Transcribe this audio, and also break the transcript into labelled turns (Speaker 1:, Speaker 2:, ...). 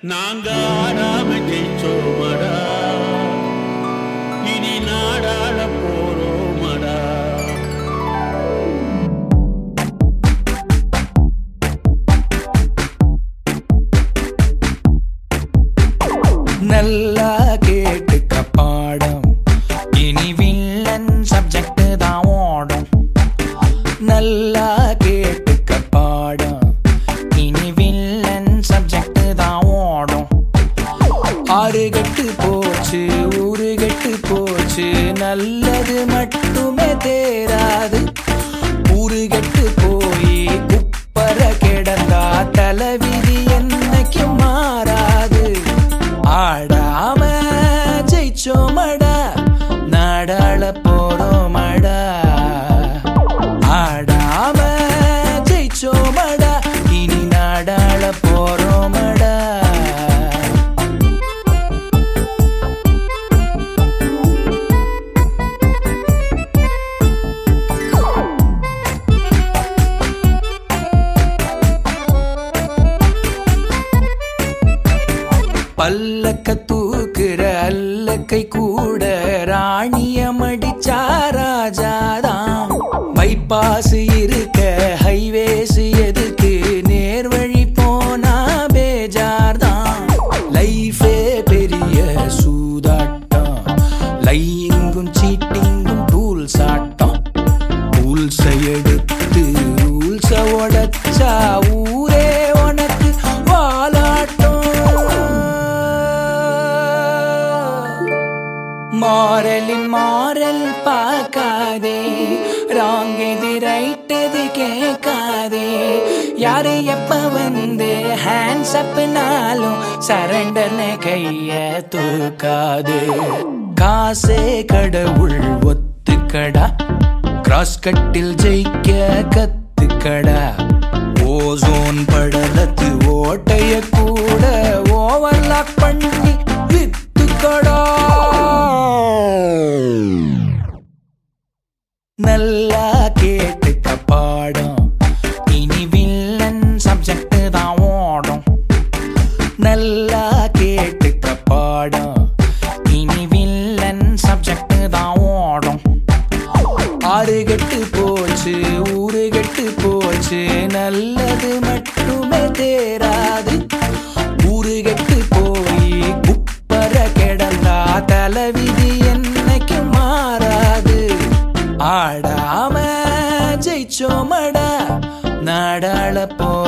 Speaker 1: நாங்க ஆடாம ஜெயிச்சோமடா இனி நாடாள போறோமடா
Speaker 2: நல்லா கேட்டுக்க பாடம் இனி வில்லன் சப்ஜெக்ட் தான் ஓடும் நல்லா கேட்டுக்க பாடம் இனி வில்லன் சப்ஜெக்ட் தான் ஓடும் ஆறு கெட்டு போச்சு ஊரு கெட்டு போச்சு நல்லது மட்டுமே தேராது ஊரு கெட்டு போய் குப்பர கிடந்தா தலைவிதி என்னைக்கும் மாறாது ஆடாம ஜெயிச்சோமடா நாடாள போறோமடா ஆடாம ஜெயிச்சோமடா இனி நாடாள போறோமடா பல்லக்க தூக்குற அல்லக்கை கூட ராணிய மடிச்சா ராஜாதான் பைபாஸ் இருக்க ஹைவேஸ் எதுக்கு நேர்வழி போனா பேஜார்தான் லைஃபே பெரிய சூதாட்டம் லையிங்கும் சீட்டிங்கும் டூல்ஸ் ஆட்டம் ரூல்ஸை எடுத்து ரூல்ஸை உடைச்சா ஊரே உனக்கு வாலாட்டம் மாறலின் மாறல் பார்க்காதே ராங் எது ரைட் எது கேட்காதே யாரு எப்ப வந்து ஹேண்ட்ஸ் அப்னாலும் சரண்டர்னு கைய தூக்காது காசே கடவுள் ஒத்துக்கடா கிராஸ் கட்டில் ஜெயிக்க கத்துக்கடா ஓசோன் படலத்து ஓட்டைய கூட ஓவர்லாக் பண்ணி வித்துக்கடா நல்லா கேட்டுக்க பாடம் இனி வில்லன் சப்ஜெக்ட் தான் ஓடும் நல்லா கேட்டுக்க பாடம் இனி வில்லன் சப்ஜெக்ட் தான் ஓடும் ஆறு கெட்டு போச்சு ஊரு கெட்டு போச்சு நல்லது மட்டுமே தேராது ஊரு கெட்டு போய் குப்பர கிடந்தா தலைவிதி என்னைக்கு மாறாது ஆடாம ஜெயிச்சோமடா நாடாள போ